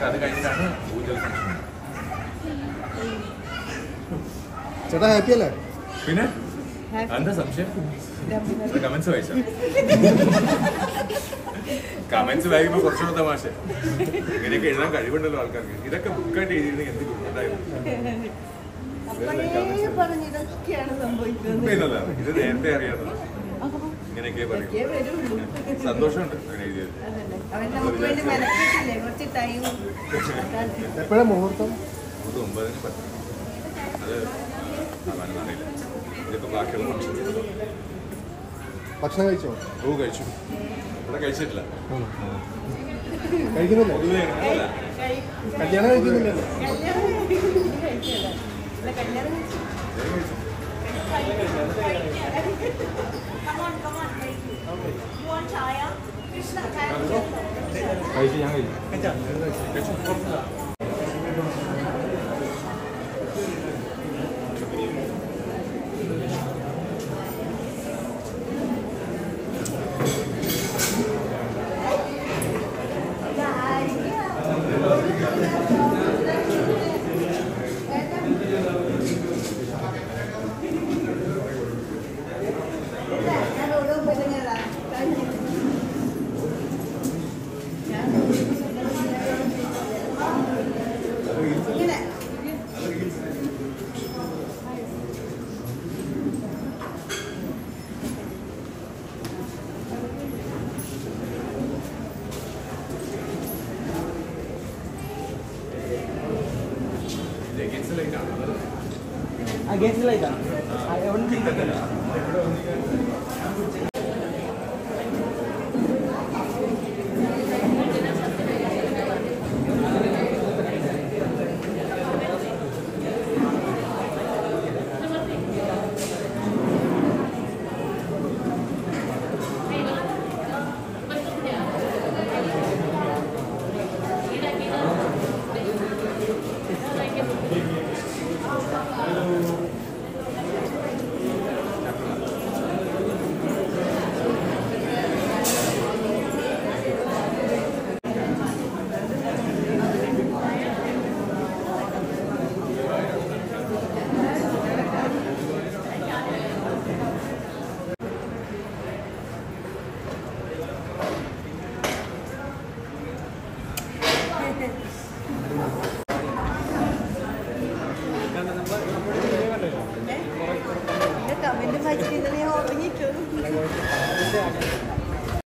നമുക്ക് അത് കഴിഞ്ഞിട്ടാണ് ഊർജ്ജ ഫംഗ്ഷൻ ചേട്ടാ ഹാപ്പി അല്ലേ പിന്നെ എന്താ സംശയം കമന്റ്സ് വായിച്ചോ കമന്റ്സ് വായിക്കുമ്പോ കുറച്ചുകൂടെ തമാശ ഇങ്ങനെയൊക്കെ എഴുതാൻ കഴിവുണ്ടല്ലോ ആൾക്കാർക്ക് ഇതൊക്കെ ബുക്കായിട്ട് എഴുതിയിരുന്നെങ്കിൽ എന്ത് ഗുണമുണ്ടായിരുന്നു അപ്പോഴേ പറഞ്ഞു ഇതൊക്കെയാണ് സംഭവിക്കുന്നത് പിന്നല്ല ഇത് നേരത്തെ അറിയാവുന്നത് ഇങ്ങനെയൊക്കെ പറയും ഇതൊക്കെ വരുള്ളൂ സന്തോഷമുണ്ട് അങ്ങനെ എഴുതിയത് അതല്ലേ അവൻ നമുക്ക് വേണ്ടി മെനക്കിട്ടില്ലേ കുറച്ച് ടൈം എപ്പോഴാ മുഹൂർത്തം ഇത് ഒമ്പതിന് പത്ത് അത് അവനൊന്നും അറിയില്ല ഇതിപ്പോ ബാക്കിയുള്ള ഫംഗ്ഷൻ ഭക്ഷണം കഴിച്ചോ ഓ കഴിച്ചു ഇവിടെ കഴിച്ചിട്ടില്ല കഴിക്കുന്നില്ല പൊതുവെ അങ്ങനെയല്ല കല്യാണം കഴിക്കുന്നില്ലല്ലോ കല്യാണം കഴിച്ചല്ല അല്ല കല്യാണം കഴിച്ചു ഞാൻ കഴിച്ചു. കഴിച്ചു ഞാൻ കഴിച്ചു കഴിച്ചു ഞാൻ ഓരോ പറഞ്ഞതാ ഇങ്ങനെ ലെഗിൻസിലേക്കാണ് അത് അഗേൻസ്റ്റ് ലൈറ്റാ എവിടെ കിട്ടത്തില്ല എന്റെ കമന്റ് വായിച്ചിട്ട് ഇന്നലെ ഞാൻ ഉറങ്ങിയിട്ടു